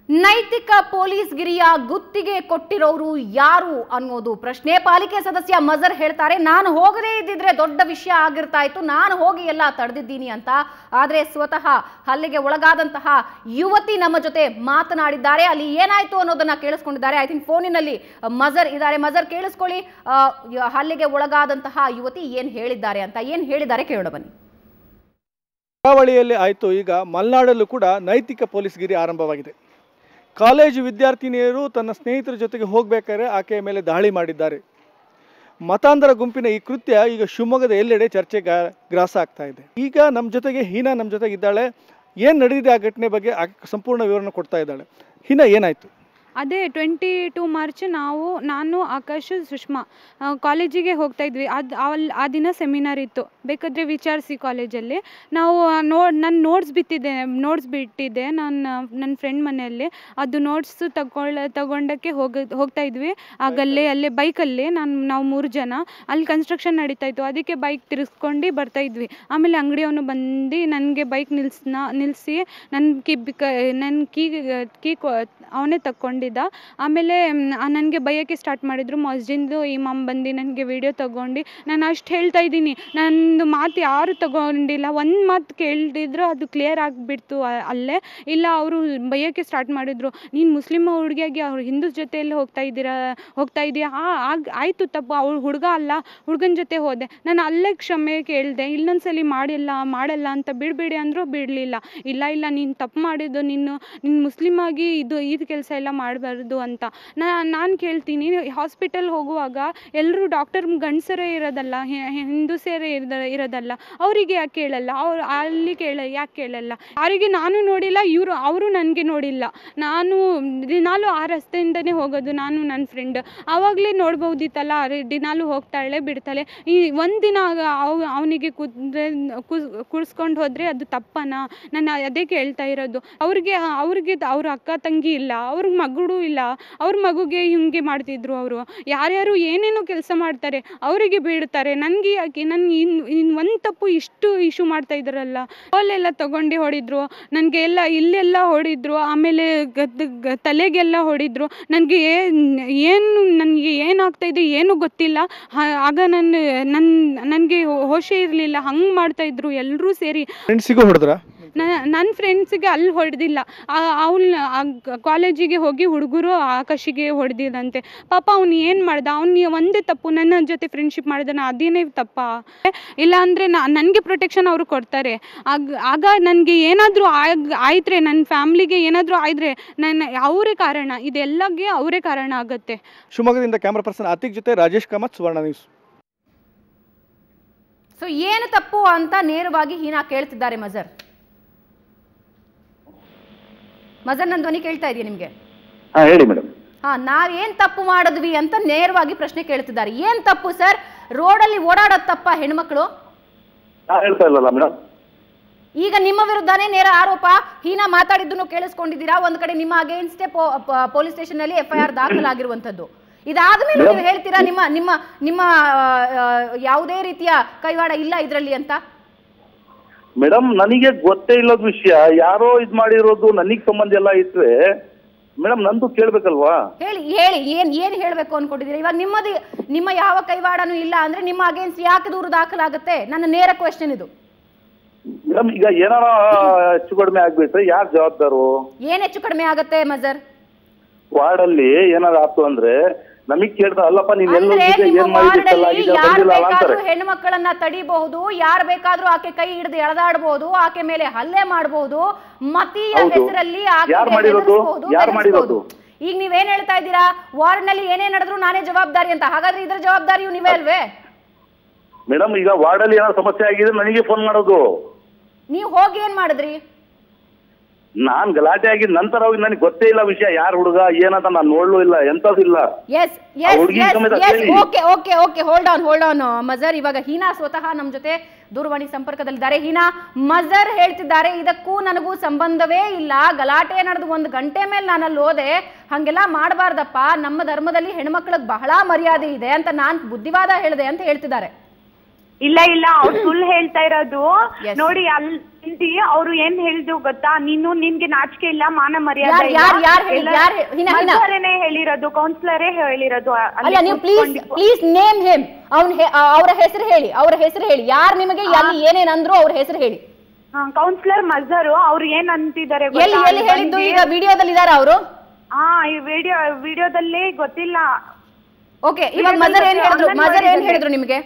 ನೈತಿಕ ಪೊಲೀಸ್ ಗಿರಿಯ ಗುತ್ತಿಗೆ ಕೊಟ್ಟಿರೋರು ಯಾರು ಅನ್ನೋದು ಪ್ರಶ್ನೆ ಪಾಲಿಕೆ ಸದಸ್ಯ ಮಜರ್ ಹೇಳ್ತಾರೆ ನಾನು ಹೋಗದೇ ಇದ್ದಿದ್ರೆ ದೊಡ್ಡ ವಿಷಯ ಆಗಿರ್ತಾ ಇತ್ತು ನಾನು ಹೋಗಿ ಎಲ್ಲ ತಡೆದಿದ್ದೀನಿ ಅಂತ ಆದ್ರೆ ಸ್ವತಃ ಹಲ್ಲೆಗೆ ಒಳಗಾದಂತಹ ಯುವತಿ ನಮ್ಮ ಜೊತೆ ಮಾತನಾಡಿದ್ದಾರೆ ಅಲ್ಲಿ ಏನಾಯ್ತು ಅನ್ನೋದನ್ನ ಕೇಳಿಸ್ಕೊಂಡಿದ್ದಾರೆ ಐ ಥಿಂಕ್ ಫೋನಿನಲ್ಲಿ ಮಜರ್ ಇದ್ದಾರೆ ಮಜರ್ ಕೇಳಿಸ್ಕೊಳ್ಳಿ ಆ, ಯ- ಹಲ್ಲೆಗೆ ಒಳಗಾದಂತಹ ಯುವತಿ ಏನ್ ಹೇಳಿದ್ದಾರೆ ಅಂತ ಏನ್ ಹೇಳಿದ್ದಾರೆ ಕೇಳೋಣ ಬನ್ನಿ ಕರಾವಳಿಯಲ್ಲಿ ಆಯಿತು ಈಗ ಮಲೆನಾಡಲ್ಲೂ ಕೂಡ ನೈತಿಕ ಪೊಲೀಸ್ಗಿರಿ ಆರಂಭವಾಗಿದೆ ಕಾಲೇಜು ವಿದ್ಯಾರ್ಥಿನಿಯರು ತನ್ನ ಸ್ನೇಹಿತರ ಜೊತೆಗೆ ಹೋಗಬೇಕಾದ್ರೆ ಆಕೆಯ ಮೇಲೆ ದಾಳಿ ಮಾಡಿದ್ದಾರೆ ಮತಾಂಧರ ಗುಂಪಿನ ಈ ಕೃತ್ಯ ಈಗ ಶಿವಮೊಗ್ಗದ ಎಲ್ಲೆಡೆ ಚರ್ಚೆಗೆ ಗ್ರಾಸ ಆಗ್ತಾ ಇದೆ ಈಗ ನಮ್ಮ ಜೊತೆಗೆ ಹೀನಾ ನಮ್ಮ ಜೊತೆಗೆ ಇದ್ದಾಳೆ ಏನು ನಡೆದಿದೆ ಆ ಘಟನೆ ಬಗ್ಗೆ ಆಕೆ ಸಂಪೂರ್ಣ ವಿವರಣೆ ಕೊಡ್ತಾ ಇದ್ದಾಳೆ ಹೀನಾ ಏನಾಯಿತು ಅದೇ ಟ್ವೆಂಟಿ ಟು ಮಾರ್ಚ್ ನಾವು ನಾನು ಆಕಾಶ್ ಸುಷ್ಮಾ ಆ, ಕಾಲೇಜಿಗೆ ಹೋಗ್ತಾ ಇದ್ವಿ ಅದು ಅಲ್ಲಿ ಆ ದಿನ ಸೆಮಿನಾರ್ ಇತ್ತು ಬೇಕಾದರೆ ವಿಚಾರಿಸಿ ಕಾಲೇಜಲ್ಲಿ ನಾವು ನೋ ನನ್ನ ನೋಟ್ಸ್ ಬಿತ್ತಿದ್ದೆ ನೋಟ್ಸ್ ಬಿಟ್ಟಿದ್ದೆ ನಾನು ನನ್ನ ಫ್ರೆಂಡ್ ಮನೆಯಲ್ಲಿ ಅದು ನೋಟ್ಸ್ ತಗೊಳ್ಳ ತಗೊಂಡಕ್ಕೆ ಹೋಗ ಹೋಗ್ತಾ ಇದ್ವಿ ಆಗಲ್ಲೇ ಅಲ್ಲೇ ಬೈಕಲ್ಲಿ ನಾನು ನಾವು ಮೂರು ಜನ ಅಲ್ಲಿ ಕನ್ಸ್ಟ್ರಕ್ಷನ್ ನಡೀತಾ ಇತ್ತು ಅದಕ್ಕೆ ಬೈಕ್ ತಿರ್ಸ್ಕೊಂಡು ಬರ್ತಾ ಇದ್ವಿ ಆಮೇಲೆ ಅಂಗಡಿಯವನು ಬಂದು ನನಗೆ ಬೈಕ್ ನಿಲ್ಸ್ನ ನಿಲ್ಲಿಸಿ ನನ್ನ ಕೀ ಬಿಕ ನನ್ನ ಕೀ ಕೀ ಅವನೇ ತಕ್ಕೊಂಡಿದ್ದ ಆಮೇಲೆ ನನಗೆ ಬೈಯೋಕ್ಕೆ ಸ್ಟಾರ್ಟ್ ಮಾಡಿದ್ರು ಮಸ್ಜಿಂದು ಇಮಾಮ್ ಬಂದು ನನಗೆ ವಿಡಿಯೋ ತಗೊಂಡು ನಾನು ಅಷ್ಟು ಹೇಳ್ತಾ ಇದ್ದೀನಿ ನಂದು ಮಾತು ಯಾರು ತಗೊಂಡಿಲ್ಲ ಒಂದು ಮಾತು ಕೇಳಿದ್ರು ಅದು ಕ್ಲಿಯರ್ ಆಗಿಬಿಡ್ತು ಅಲ್ಲೇ ಇಲ್ಲ ಅವರು ಬೈಯೋಕ್ಕೆ ಸ್ಟಾರ್ಟ್ ಮಾಡಿದ್ರು ನೀನು ಮುಸ್ಲಿಮ್ ಹುಡುಗಿಯಾಗಿ ಅವ್ರು ಹಿಂದೂಸ್ ಜೊತೆಯಲ್ಲಿ ಹೋಗ್ತಾ ಇದ್ದೀರಾ ಹೋಗ್ತಾ ಇದೆಯಾ ಆ ಆಗ ಆಯಿತು ತಪ್ಪು ಅವ್ಳು ಹುಡುಗ ಅಲ್ಲ ಹುಡುಗನ ಜೊತೆ ಹೋದೆ ನಾನು ಅಲ್ಲೇ ಕ್ಷಮೆ ಕೇಳಿದೆ ಇನ್ನೊಂದ್ಸಲಿ ಮಾಡಿಲ್ಲ ಮಾಡಲ್ಲ ಅಂತ ಬಿಡಬೇಡಿ ಅಂದರೂ ಬಿಡಲಿಲ್ಲ ಇಲ್ಲ ಇಲ್ಲ ನೀನು ತಪ್ಪು ಮಾಡಿದ್ದು ನೀನು ನೀನು ಮುಸ್ಲಿಮ್ ಆಗಿ ಇದು ಇದು ಕೆಲಸ ಎಲ್ಲ ಮಾಡಬಾರ್ದು ಅಂತ ನಾ ನಾನು ಕೇಳ್ತೀನಿ ಹಾಸ್ಪಿಟಲ್ ಹೋಗುವಾಗ ಎಲ್ಲರೂ ಡಾಕ್ಟರ್ ಗಂಡಸರೇ ಇರೋದಲ್ಲ ಹೆ- ಹೆ- ಹಿಂದೂಸರೇ ಇರೋದ ಇರೋದಲ್ಲ ಅವರಿಗೆ ಯಾಕೆ ಕೇಳಲ್ಲ ಅವ್ರು ಅಲ್ಲಿ ಕೇಳ ಯಾಕೆ ಕೇಳಲ್ಲ ಅವರಿಗೆ ನಾನು ನೋಡಿಲ್ಲ ಇವರು ಅವರು ನನಗೆ ನೋಡಿಲ್ಲ ನಾನು ದಿನಾಲೂ ಆ ರಸ್ತೆಯಿಂದನೇ ಹೋಗೋದು ನಾನು ನನ್ನ ಫ್ರೆಂಡ್ ಆವಾಗಲೇ ನೋಡ್ಬೋದಿತ್ತಲ್ಲ ಅರೆ ದಿನಾಲೂ ಹೋಗ್ತಾಳೆ ಬಿಡ್ತಾಳೆ ಈ ಒಂದಿನ ಅವ್ ಅವನಿಗೆ ಕುದ್ರೆ ಕುಡಿಸ್ಕೊಂಡು ಹೋದರೆ ಅದು ತಪ್ಪನಾ ನಾನು ಅದೇ ಕೇಳ್ತಾ ಇರೋದು ಅವ್ರಿಗೆ ಅವ್ರಿಗೆ ಅವ್ರ ಅಕ್ಕ ತಂಗಿ ಇಲ್ಲ ಅವ್ರ ಮಗಳು ಇಲ್ಲ ಅವ್ರ ಮಗುಗೆ ಹಿಂಗೆ ಮಾಡ್ತಿದ್ರು ಅವರು ಯಾರ್ಯಾರು ಏನೇನೋ ಕೆಲಸ ಮಾಡ್ತಾರೆ ಅವರಿಗೆ ಬೀಳ್ತಾರೆ ನನಗೆ ಯಾಕೆ ನನ್ಗೆ ಇನ್ನು ಇನ್ನು ಒಂದು ತಪ್ಪು ಇಷ್ಟು ಇಶ್ಯೂ ಮಾಡ್ತಾ ಇದ್ದಾರಲ್ಲ ಅಲ್ಲೆಲ್ಲ ತಗೊಂಡು ಹೊಡಿದ್ರು ನನಗೆ ಎಲ್ಲ ಇಲ್ಲೆಲ್ಲ ಹೊಡಿದ್ರು ಆಮೇಲೆ ಗದ್ ಗ- ತಲೆಗೆಲ್ಲ ಹೊಡಿದ್ರು ನನಗೆ ಏನು ನನಗೆ ಏನಾಗ್ತಾ ಇದೆ ಏನೂ ಗೊತ್ತಿಲ್ಲ ಹ- ಆಗ ನನ್ನ ನನ್ನ ನನಗೆ ಹೋಶೇ ಇರಲಿಲ್ಲ ಹಂಗೆ ಮಾಡ್ತಾ ಇದ್ರು ಎಲ್ಲರೂ ಸೇರಿ ಫ್ರೆಂಡ್ಸಿಗೂ ಹೊಡೆದ್ರ ನನ್ನ ಫ್ರೆಂಡ್ಸಿಗೆ ಅಲ್ಲಿ ಹೊಡೆದಿಲ್ಲ ಅವಳು ಕಾಲೇಜಿಗೆ ಹೋಗಿ ಹುಡುಗರು ಆಕಾಶಿಗೆ ಹೊಡೆದಿದಂತೆ ಪಾಪ ಅವ್ನು ಏನು ಮಾಡ್ದ ಅವ್ನು ಒಂದೇ ತಪ್ಪು ನನ್ನ ಜೊತೆ ಫ್ರೆಂಡ್ಶಿಪ್ ಮಾಡಿದಾನ ಅದೇನೇ ತಪ್ಪ ಇಲ್ಲ ಅಂದರೆ ನನಗೆ ಪ್ರೊಟೆಕ್ಷನ್ ಅವರು ಕೊಡ್ತಾರೆ ಆಗ ಆಗ ನನಗೆ ಏನಾದರೂ ಆಗ್ ಆಯ್ತ್ರೆ ನನ್ನ ಫ್ಯಾಮ್ಲಿಗೆ ಏನಾದರೂ ಆಯ್ದ್ರೆ ನನ್ನ ಅವರೇ ಕಾರಣ ಇದೆಲ್ಲಗೆ ಅವರೇ ಕಾರಣ ಆಗುತ್ತೆ ಶಿವಮೊಗ್ಗದಿಂದ ಕ್ಯಾಮ್ರಾ ಪರ್ಸನ್ ಅತಿಕ್ ಜೊತೆ ರಾಜೇಶ್ ಕಾಮತ್ ಸುವರ್ಣ ನ್ಯೂಸ್ ಸೊ ಏನು ತಪ್ಪು ಅಂತ ನೇರವಾಗಿ ಹೀನಾ ಕೇಳ್ತಿದ್ದಾರೆ ಮಜರ್ ಮಜರ್ ನನ್ನ ಧ್ವನಿ ಕೇಳ್ತಾ ಇದೆಯಾ ನಿಮಗೆ ಹಾ ಹೇಳಿ ಮೇಡಮ್ ಹಾ ನಾವೇನ್ ತಪ್ಪು ಮಾಡಿದ್ವಿ ಅಂತ ನೇರವಾಗಿ ಪ್ರಶ್ನೆ ಕೇಳ್ತಿದ್ದಾರೆ ಏನ್ ತಪ್ಪು ಸರ್ ರೋಡಲ್ಲಿ ಓಡಾಡೋದ್ ತಪ್ಪ ಹೆಣ್ಮಕ್ಳು ನಾ ಹೇಳ್ತಾ ಇಲ್ಲಲ್ಲ ಮೇಡಮ್ ಈಗ ನಿಮ್ಮ ವಿರುದ್ಧನೇ ನೇರ ಆರೋಪ ಹೀನಾ ಮಾತಾಡಿದ್ದನ್ನು ಕೇಳಿಸ್ಕೊಂಡಿದ್ದೀರಾ ಒಂದ್ ಕಡೆ ನಿಮ್ಮ ಅಗೇನ್ಸ್ಟೇ ಪೊಲೀಸ್ ಸ್ಟೇಷನ್ ನಲ್ಲಿ ಎಫ್ ಐ ಆರ್ ದಾಖಲಾಗಿರುವಂತದ್ದು ಇದಾದ್ಮೇಲೆ ನೀವು ಹೇಳ್ತೀರಾ ನಿಮ್ಮ ನಿಮ್ಮ ನಿಮ್ಮ ಆ, ಆ, ಯಾವುದೇ ರೀತಿಯ ಕೈವಾಡ ಇಲ್ಲ ಇದರಲ್ಲಿ ಅಂತ ಮೇಡಮ್ ನನಗೆ ಗೊತ್ತೇ ಇಲ್ಲದ ವಿಷಯ ಯಾರೋ ಇದ್ ಮಾಡಿರೋದು ನನಗ್ ಸಂಬಂಧ ಎಲ್ಲ ಇಟ್ರೆ ಮೇಡಮ್ ನಂದು ಕೇಳ್ಬೇಕಲ್ವಾ ಹೇಳಿ ಹೇಳಿ ಏನ್ ಏನ್ ಹೇಳ್ಬೇಕು ಅನ್ಕೊಂಡಿದ್ದೀರಾ ಇವಾಗ ನಿಮ್ಮದು ನಿಮ್ಮ ಯಾವ ಕೈವಾಡನೂ ಇಲ್ಲ ಅಂದ್ರೆ ನಿಮ್ಮ ಅಗೇನ್ಸ್ಟ್ ಯಾಕೆ ದೂರು ದಾಖಲಾಗುತ್ತೆ ನನ್ನ ನೇರ ಕ್ವೆಶ್ಚನ್ ಇದು ಮೇಡಮ್ ಈಗ ಏನಾರ ಹೆಚ್ಚು ಕಡಿಮೆ ಆಗ್ಬಿಟ್ರೆ ಯಾರು ಜವಾಬ್ದಾರು ಏನ್ ಹೆಚ್ಚು ಕಡಿಮೆ ಆಗತ್ತೆ ಮಜರ್ ವಾರ್ಡಲ್ಲಿ ಏನಾರ ಆಯ್ತು ಅಂದ್ರೆ ನಮಗ್ ಕೇಳ್ದ ಅಲ್ಲಪ್ಪ ನೀನ್ ಎಲ್ಲ ಅಂದ್ರೆ ನಿಮ್ಮ ಏನ್ ಮಾಡಿದಿತ್ತಲ್ಲ ವಾರ್ಡಲ್ಲಿ ಈಗ ಯಾರ್ ಬಂದಿಲ್ಲ ಅಲ್ಲ ಅಂತಾರೆ ಬೇಕಾದ್ರೂ ಹೆಣ್ಣು ಮಕ್ಕಳನ್ನ ತಡಿಬಹುದು ಯಾರ್ ಬೇಕಾದ್ರೂ ಆಕೆ ಕೈ ಹಿಡಿದು ಎಳೆದಾಡಬಹುದು ಆಕೆ ಮೇಲೆ ಹಲ್ಲೆ ಮಾಡಬಹುದು ಮತೀಯ ಹೌದು. ಹೆಸರಲ್ಲಿ ಆಕೆಗೆ ಯಾರ್ ಮಾಡಿರೋದು? ಹೆದರಿಸ್ಬೋದು, ಯಾರ್ ಬೆದರಿಸ್ಬೋದು. ಮಾಡಿರೋದು? ಈಗ ನೀವೇನ್ ಹೇಳ್ತಾ ಇದ್ದೀರಾ ವಾರ್ಡ್ ನಲ್ಲಿ ಏನೇ ನಡೆದ್ರು ನಾನೇ ಜವಾಬ್ದಾರಿ ಅಂತ ಹಾಗಾದ್ರೆ ಇದ್ರ ಜವಾಬ್ದಾರಿಯು ನೀವೇ ಅಲ್ವೇ ಮೇಡಮ್ ಈಗ ವಾರ್ಡಲ್ಲಿ ಏನಾರ ಸಮಸ್ಯೆ ಆಗಿದೆ ನನಗೆ ಫೋನ್ ಮಾಡೋದು ನೀವು ಹೋಗಿ ಏನ್ ಮಾಡಿದ್ರಿ ನಾನ್ ಗಲಾಟೆ ಆಗಿದ್ ನಂತರ ಹೋಗಿ ನನಗೆ ಗೊತ್ತೇ ಇಲ್ಲ ವಿಷಯ ಯಾರು ಹುಡುಗ ಏನಂತ ನಾನು ನೋಡ್ಲೂ ಇಲ್ಲ ಎಂತದ್ದು ಇಲ್ಲ ಎಸ್ ಆ ಎಸ್ ಹುಡ್ಗಿ ಎಸ್ ಸಮೇತ ಎಸ್ ಕೇಳಿ. Okay okay okay hold on hold on Mazhar ಇವಾಗ ಹೀನಾ ಸ್ವತಃ ನಮ್ಮ ಜೊತೆ ದೂರವಾಣಿ ಸಂಪರ್ಕದಲ್ಲಿದ್ದಾರೆ ಹೀನಾ ಮಜರ್ ಹೇಳ್ತಿದ್ದಾರೆ ಇದಕ್ಕೂ ನನಗೂ ಸಂಬಂಧವೇ ಇಲ್ಲ ಗಲಾಟೆ ನಡೆದು ಒಂದು ಗಂಟೆ ಮೇಲೆ ನಾನು ಅಲ್ಲಿ ಹೋದೆ ಹಂಗೆಲ್ಲ ಮಾಡಬಾರ್ದಪ್ಪ ನಮ್ಮ ಧರ್ಮದಲ್ಲಿ ಹೆಣ್ಮಕ್ಳಿಗೆ ಬಹಳ ಮರ್ಯಾದೆ ಇದೆ ಅಂತ ನಾನು ಬುದ್ಧಿವಾದ ಹೇಳಿದೆ ಅಂತ ಹೇಳ್ತಿದ್ದಾರೆ ಇಲ್ಲ ಇಲ್ಲ ಅವ್ರು ಸುಳ್ಳು ಹೇಳ್ತಾ ಇರೋದು Yes. ನೋಡಿ ಅಲ್ಲಿ ಅವ್ರು ಏನ್ ಹೇಳಿದ್ರು ಗೊತ್ತಾ ನೀನು ನಿನ್ಗೆ ನಾಚಿಕೆ ಇಲ್ಲ ಮಾನ ಮರ್ಯಾದೆ ಯಾರ್- ಇಲ್ಲ. ಯಾರ್- ಯಾರ್ ಹೇಳಿ- ಎಲ್ಲ- ಯಾರ್ ಹೇ- ಹಿನ- ಹಿನ. ಮಲ್ಬಾರನೇ ಹೇಳಿರೋದು ಕೌನ್ಸಿಲರೇ ಹೇಳಿರೋದು ಅಲ್ಲಿ ಅಲ್ಲ ನೀವು ಪ್ಲೀಸ್ ಕೂತ್ಕೊಂಡು. ಪ್ಲೀಸ್ ನೇಮ್ ಹೇಮ್ ಅವ್ನ ಅವರ ಹೆಸರು ಹೇಳಿ ಅವರ ಹೆಸರು ಹೇಳಿ ಯಾರು ನಿಮಗೆ ಅಲ್ಲಿ ಏನೇನ್ ಅಂದ್ರು ಅವ್ರ ಹೆಸರು ಹೇಳಿ ಹಾ ಕೌನ್ಸಿಲರ್ ಮಜರು ಅವ್ರು ಏನ್ ಅಂತಿದ್ದಾರೆ ಎಲ್ಲಿ ಗೊತ್ತಾ? ಎಲ್ಲಿ ಅಲ್ಲಿ ಹೇಳಿದ್ದು ಬಂದು- ಈಗ ವಿಡಿಯೋದಲ್ಲಿ ಇದಾರ ಅವರು ಹಾ ಈ ವಿಡಿಯೋ ವಿಡಿಯೋದಲ್ಲಿ ಗೊತ್ತಿಲ್ಲ ಓಕೆ ಇವಾಗ ವಿಡಿಯೋದಲ್ಲಿ ಮದರ್ ಏನ್ ಹೇಳಿದ್ರು ಅಂಗನವಾಡಿ ಮದರ್ ಏನ್ ಬಗ್ಗೆ. ಹೇಳಿದ್ರು ನಿಮಗೆ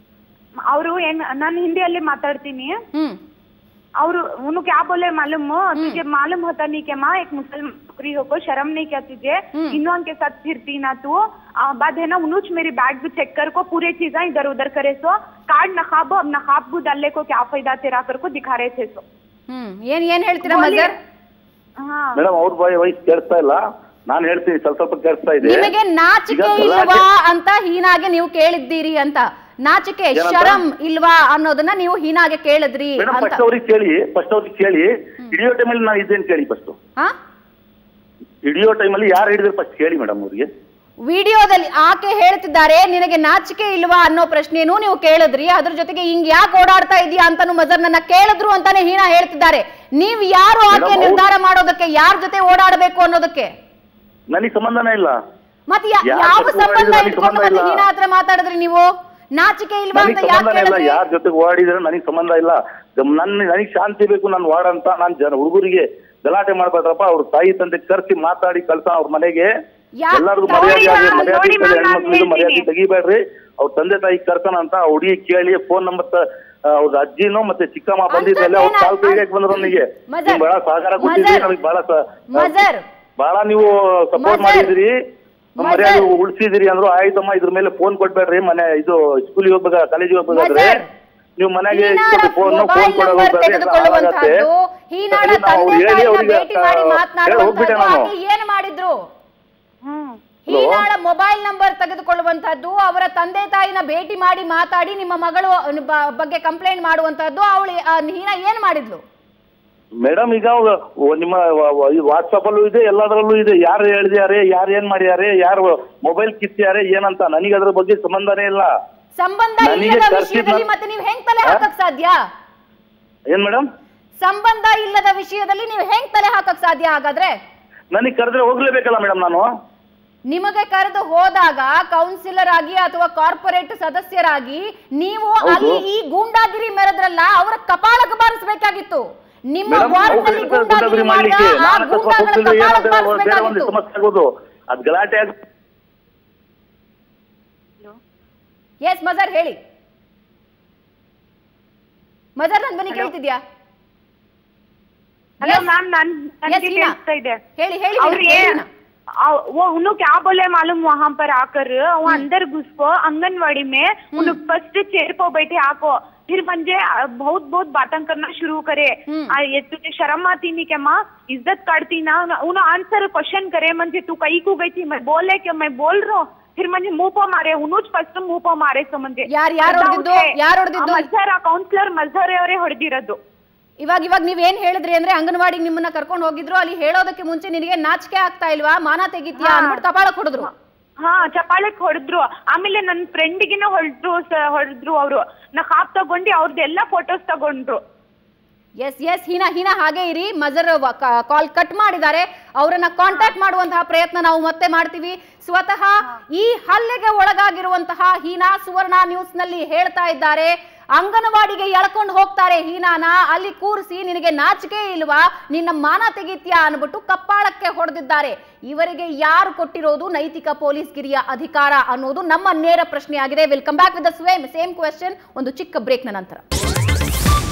ಅವರು ಏನ್ ನಾನು ಹಿಂದಿಯಲ್ಲಿ ಮಾತಾಡ್ತೀನಿ ಹ್ಮ್ और उन्होंने क्या बोले मालूम तुझे मालूम होता नहीं कि माँ एक मुसलमान छोकरी हो को शर्म नहीं क्या तुझे इन के साथ फिरती ना तू आ, बाद है ना उन्होंने मेरी बैग भी चेक कर को पूरे चीजें इधर उधर करे सो कार्ड नखाब अब नखाब को डालने को क्या फायदा तेरा कर को दिखा रहे थे सो ಹ್ಮ್ ಏನ್ ಏನ್ ಹೇಳ್ತೀರಾ बोलिए। ಮದರ್ हाँ ಮೇಡಮ್ ಅವ್ರ ಬಾಯಿ ವಯಸ್ಸು ಕೇಳಿಸ್ತಾ ಇಲ್ಲ ನಾನು ಹೇಳ್ತೀನಿ ಸ್ವಲ್ಪ ಸ್ವಲ್ಪ ಕೇಳಿಸ್ತಾ ಇದೆ ನಿಮಗೆ ನಾಚಿಕೆ ಈಗ ಗಲಾಟೆ- ಇಲ್ವಾ ಅಂತ ಹೀನಾಗೆ ನೀವು ಕೇಳಿದ್ದೀರಿ ಅಂತ ನಾಚಿಕೆ ಏನಂತ? ಶರಂ ಇಲ್ವಾ ಅನ್ನೋದನ್ನ ನೀವು ಹೀನಾಗೆ ಕೇಳಿದ್ರಿ ಮೇಡಮ್ ಅಂತ ಫಸ್ಟ್ ಅವ್ರಿಗೆ ಕೇಳಿ ಫಸ್ಟ್ ಅವ್ರಿಗೆ ಕೇಳಿ ಹಿಡಿಯೋ ಟೈಮಲ್ಲಿ ನಾನು ಇದ್ದೇನು ಕೇಳಿ ಫಸ್ಟ್ ಹಾ ಹಿಡಿಯೋ ಟೈಮಲ್ಲಿ ಯಾರು ಹಿಡಿದ್ರೆ ಫಸ್ಟ್ ಕೇಳಿ ಮೇಡಮ್ ಅವ್ರಿಗೆ ವಿಡಿಯೋದಲ್ಲಿ ಆಕೆ ಹೇಳ್ತಿದ್ದಾರೆ ನಿನಗೆ ನಾಚಿಕೆ ಇಲ್ವಾ ಅನ್ನೋ ಪ್ರಶ್ನೆನೂ ನೀವು ಕೇಳಿದ್ರಿ ಅದ್ರ ಜೊತೆಗೆ ಹಿಂಗ್ ಯಾಕೆ ಓಡಾಡ್ತಾ ಇದೀಯಾ ಅಂತಾನು ಮಜರ್ ನನ್ನ ಕೇಳಿದ್ರು ಅಂತಾನೆ ಹೀನಾ ಹೇಳ್ತಿದ್ದಾರೆ ನೀವ್ ಯಾರು ಆಕೆ ಮೇಡಮ್, ಅವ್ರು- ನಿರ್ಧಾರ ಮಾಡೋದಕ್ಕೆ ಯಾರ ಜೊತೆ ಓಡಾಡಬೇಕು ಅನ್ನೋದಕ್ಕೆ ನನಗೆ ಸಂಬಂಧನೇ ಇಲ್ಲ ಮತ್ತೆ ಯಾ- ಯಾರ್ ಯಾವ ಜೊತೆ ಸಂಬಂಧ ಓಡಾಡಿದ್ರು ನನಗೆ ಇಟ್ಕೊಂಡು ಸಂಬಂಧ ಮತ್ತೆ ಇಲ್ಲ. ಹೀನಾ ಹತ್ರ ಮಾತಾಡಿದ್ರಿ ನೀವು ನಾಚಿಕೆ ಇಲ್ವಾ ನನಗೆ ಅಂತ ಯಾಕೆ ಸಂಬಂಧನೇ ಇಲ್ಲ ಕೇಳಿದ್ರಿ ಯಾರ ಜೊತೆಗೆ ಓಡಿದ್ರೆ ನನಗೆ ಸಂಬಂಧ ಇಲ್ಲ ಗಮ್- ನನ್ನ ನನಗೆ ಶಾಂತಿ ಬೇಕು ನಾನು ವಾಡಂತ ನಾನು ಜನ ಹುಡುಗರಿಗೆ ಗಲಾಟೆ ಮಾಡ್ಬೇಡ್ರಪ್ಪ ಅವ್ರ ತಾಯಿ ತಂದೆ ಕರ್ಸಿ ಮಾತಾಡಿ ಕಳ್ಸ ಅವ್ರ ಮನೆಗೆ ಯಾ- ಎಲ್ಲರಿಗೂ ನೋಡಿ ಮರ್ಯಾದೆ ಆಗಿ- ma'am, ಮರ್ಯಾದೆ ನೋಡಿ ಇರ್ತದೆ, ma'am, ನಾನು ಹೆಣ್ಮಕ್ಳಿಗೂ ಮರ್ಯಾದೆ ಹೇಳ್ತೀನಿ. ತೆಗಿಬೇಡ್ರಿ ಅವ್ರ ತಂದೆ ತಾಯಿ ಕರ್ಸೋಣ ಅಂತ ಆ ಹುಡುಗಿ ಕೇಳಿ ಫೋನ್ ನಂಬರ್ ಅವ್ರ ಅಜ್ಜಿನೂ ಮತ್ತೆ ಚಿಕ್ಕಮ್ಮ ಬಂದಿದ್ರಲ್ಲ ಅವ್ರ ಅಂತದ್ದೇನ- ಕಾಲ್ ಕೈಗೆ ಬಂದ್ರು ನನಗೆ ಮಜರ್, ನೀವು ಬಹಳ ಸಹಕಾರ ಕೊಟ್ಟಿದ್ರಿ ಮಜರ್, ನಮಗೆ ಬಹಳ ಸ- ಮಜರ್. ಬಹಳ ನೀವು ಸಪೋರ್ಟ್ ಮಜರ್, ಮಾಡಿದ್ರಿ ನಮ್ಮ ಮಜರ್. ಮರ್ಯಾದೆ ಉಳಿಸಿದ್ರಿ ಅಂದ್ರು ಆಯ್ತಮ್ಮ ಇದ್ರ ಮೇಲೆ ಫೋನ್ ಕೊಡ್ಬೇಡ್ರಿ ಮನೆ ಇದು ಸ್ಕೂಲಿಗೆ ಹೋಗ್ಬೇಕ ಕಾಲೇಜಿಗೆ ಹೋಗ್ಬೇಕಾದ್ರೆ ಮಜರ್. ನೀವು ಮನೆಗೆ ಹೀನಾಳ ಫೋನ್ ಮೊಬೈಲ್ ಫೋನ್ ಕೊಡೋದು ನಂಬರ್ ಬರ್ರಿ, ಎಲ್ಲ ಹಾಳಾಗತ್ತೆ. ತೆಗೆದುಕೊಳ್ಳುವಂತಹದ್ದು ಹೀನಾಳ ಸರಿ, ನಾವು ತಂದೆ ಹೇಳಿ ತಾಯಿನ ಅವ್ರಿಗೆ ಭೇಟಿ ಮಾಡಿ ಹೇಳಿ ಮಾತನಾಡುವಂತಹದ್ದು ಹೋಗ್ಬಿಟ್ಟೆ ನಾನು ಆಕೆ ಏನು ಮಾಡಿದ್ರು ಹ್ಮ್ ಹೀನಾಳ ಮೊಬೈಲ್ ನಂಬರ್ ತೆಗೆದುಕೊಳ್ಳುವಂತಹದ್ದು ಅವರ ತಂದೆ ತಾಯಿನ ಭೇಟಿ ಮಾಡಿ ಮಾತಾಡಿ ನಿಮ್ಮ ಮಗಳು ಬ- ಬಗ್ಗೆ ಕಂಪ್ಲೇಂಟ್ ಮಾಡುವಂತಹದ್ದು ಅವಳು ಹೀನಾ ಏನ್ ಮಾಡಿದ್ಲು ಮೇಡಮ್ ಈಗ ಅವ್ರು ಓ- ನಿಮ್ಮ ವಾಟ್ಸಪ್ ಅಲ್ಲೂ ಇದೆ ಎಲ್ಲದರಲ್ಲೂ ಇದೆ ಯಾರು ಹೇಳಿದ್ಯಾರೆ ಯಾರು ಏನ್ ಮಾಡ್ಯಾರೆ ಯಾರು ಮೊಬೈಲ್ ಕಿತ್ಯಾರೆ ಏನಂತ ನನಗೆ ಅದ್ರ ಬಗ್ಗೆ ಸಂಬಂಧನೇ ಇಲ್ಲ ಸಂಬಂಧ ನನಗೆ ಇಲ್ಲದ ಕರ್ಸಿದ್ ವಿಷಯದಲ್ಲಿ ನನ್- ಮತ್ತೆ ನೀವು ಹೆಂಗ್ ತಲೆ ಆ? ಹಾಕಕ್ ಸಾಧ್ಯ ಏನ್ ಮೇಡಮ್ ಸಂಬಂಧ ಇಲ್ಲದ ವಿಷಯದಲ್ಲಿ ನೀವು ಹೆಂಗ್ ತಲೆ ಹಾಕಕ್ ಸಾಧ್ಯ ಹಾಗಾದ್ರೆ ನನಗೆ ಕರೆದ್ರೆ ಹೋಗ್ಲೇಬೇಕಲ್ಲ ಮೇಡಮ್ ನಾನು ನಿಮಗೆ ಕರೆದು ಹೋದಾಗ ಕೌನ್ಸಿಲರ್ ಆಗಿ ಅಥವಾ ಕಾರ್ಪೊರೇಟ್ ಸದಸ್ಯರಾಗಿ ನೀವು ಹೌದು. ಅಲ್ಲಿ ಈ ಗೂಂಡಾಗಿರಿ ಮೆರೆದ್ರಲ್ಲ ಅವರ ಕಪಾಳಕ್ಕೆ ಬಾರಿಸಬೇಕಾಗಿತ್ತು ನಿಮ್ಮ ಮೇಡಮ್ ವಾರ್ಡ್ ನಲ್ಲಿ ಗೂಂಡಾಗಿರಿ ಮಾಡಿದ ಮಾಡ್ಲಿಕ್ಕೆ ಆ ನಾನು ಸ್ವಲ್ಪ ಗೂಂಡಾಗಳ ಹೋಗ್ತಿದ್ರೆ ಕಪಾಳಕ್ಕೆ ಏನಾದ್ರು ಬೇರೆ ಒಂದು ಬಾರಿಸಬೇಕಾಗಿತ್ತು ಸಮಸ್ಯೆ ಆಗೋದು ಅದ್ ಗಲಾಟೆ ಆಗ ಎಸ್ ಮಜರ್ ಹೇಳಿ ಮಜರ್ ನನ್ ಧ್ವನಿ ಕೇಳ್ತಿದ್ಯಾ ಹಲೋ Yes. ಮ್ಯಾಮ್ ನನ್ Yes, ನನಗೆ ಹೀನಾ. ಕೇಳಿಸ್ತಾ ಇದೆ ಹೇಳಿ ಹೇಳಿ और ಹೇಳಿ, ये ಹೇಳಿ ನಾ. आ- वो उन्होंने क्या बोले मालूम वहाँ पर आकर वो अंदर घुस को आंगनवाड़ी में उन्होंने फर्स्ट चेयर पर बैठे आको फिर मुझे बहुत बहुत बातें करना शुरू करे हम्म। आ, ये तुझे शर्म आती नहीं क्या माँ इज्जत करती ना उन्होंने आंसर क्वेश्चन करे मुझे तू कहीं को गई थी मैं बोले कि मैं बोल रहा हूँ फिर मुझे मुंह पर मारे उन्होंने फर्स्ट मुंह पर मारे सो मुझे ಯಾರ್- ಯಾರ್ ಹೊಡ್ದಿದ್ದು? ಯಾರ್ ಹೊಡ್ದಿದ್ದು? ಮಜ್ಜಾರ ಕೌನ್ಸಿಲರ್ ಮಜ್ಜಾರೆ ಅವರೇ ಹೊಡೆದಿರೋದು ಇವಾಗ ಇವಾಗ ನೀವ್ ಏನ್ ಹೇಳಿದ್ರಿ ಅಂದ್ರೆ ಅಂಗನವಾಡಿಗೆ ನಿಮ್ಮನ್ನ ಕರ್ಕೊಂಡು ಹೋಗಿದ್ರು ಅಲ್ಲಿ ಹೇಳೋದಕ್ಕೆ ಮುಂಚೆ ನಿನಗೆ ನಾಚಿಕೆ ಆಗ್ತಾ ಇಲ್ವಾ ಮಾನ ತೆಗಿತೀಯಾ ಹಾ. ಅಂದ್ಬಿಟ್ಟು ಕಪಾಳಕ್ ಹೊಡೆದ್ರು ಹಾ ಚಪಾಳಕ್ ಹೊಡೆದ್ರು ಆಮೇಲೆ ನನ್ನ ಫ್ರೆಂಡ್ಗಿನ ಹೊಡೆದ್ರು ಹೊಡೆದ್ರು ಅವರು ನಾ ಕಾಪ್ ತಗೊಂಡು ಅವ್ರದ್ದೆಲ್ಲ ಫೋಟೋಸ್ ತಗೊಂಡ್ರು ಎಸ್ ಎಸ್ ಹೀನಾ ಹೀನಾ ಹಾಗೆ ಇರಿ ಮಜರ್ ಕಾಲ್ ಕಟ್ ಮಾಡಿದ್ದಾರೆ ಅವರನ್ನ ಕಾಂಟ್ಯಾಕ್ಟ್ ಮಾಡುವಂತಹ ಪ್ರಯತ್ನ ನಾವು ಮತ್ತೆ ಮಾಡ್ತೀವಿ ಸ್ವತಃ ಈ ಹಲ್ಲೆಗೆ ಒಳಗಾಗಿರುವಂತಹ ಹೀನಾ ಸುವರ್ಣ ನ್ಯೂಸ್ ನಲ್ಲಿ ಹೇಳ್ತಾ ಇದ್ದಾರೆ ಅಂಗನವಾಡಿಗೆ ಎಳ್ಕೊಂಡು ಹೋಗ್ತಾರೆ ಹೀನಾನ ಅಲ್ಲಿ ಕೂರಿಸಿ ನಿನಗೆ ನಾಚಿಕೆ ಇಲ್ವಾ ನಿನ್ನ ಮಾನ ತೆಗಿತ್ಯಾ ಅನ್ಬಿಟ್ಟು ಕಪ್ಪಾಳಕ್ಕೆ ಹೊಡೆದಿದ್ದಾರೆ ಇವರಿಗೆ ಯಾರು ಕೊಟ್ಟಿರೋದು ನೈತಿಕ ಪೊಲೀಸ್ ಗಿರಿಯ ಅಧಿಕಾರ ಅನ್ನೋದು ನಮ್ಮ ನೇರ ಪ್ರಶ್ನೆ ಆಗಿದೆ will come back with the same same question ಒಂದು ಚಿಕ್ಕ ಬ್ರೇಕ್ನ ನಂತರ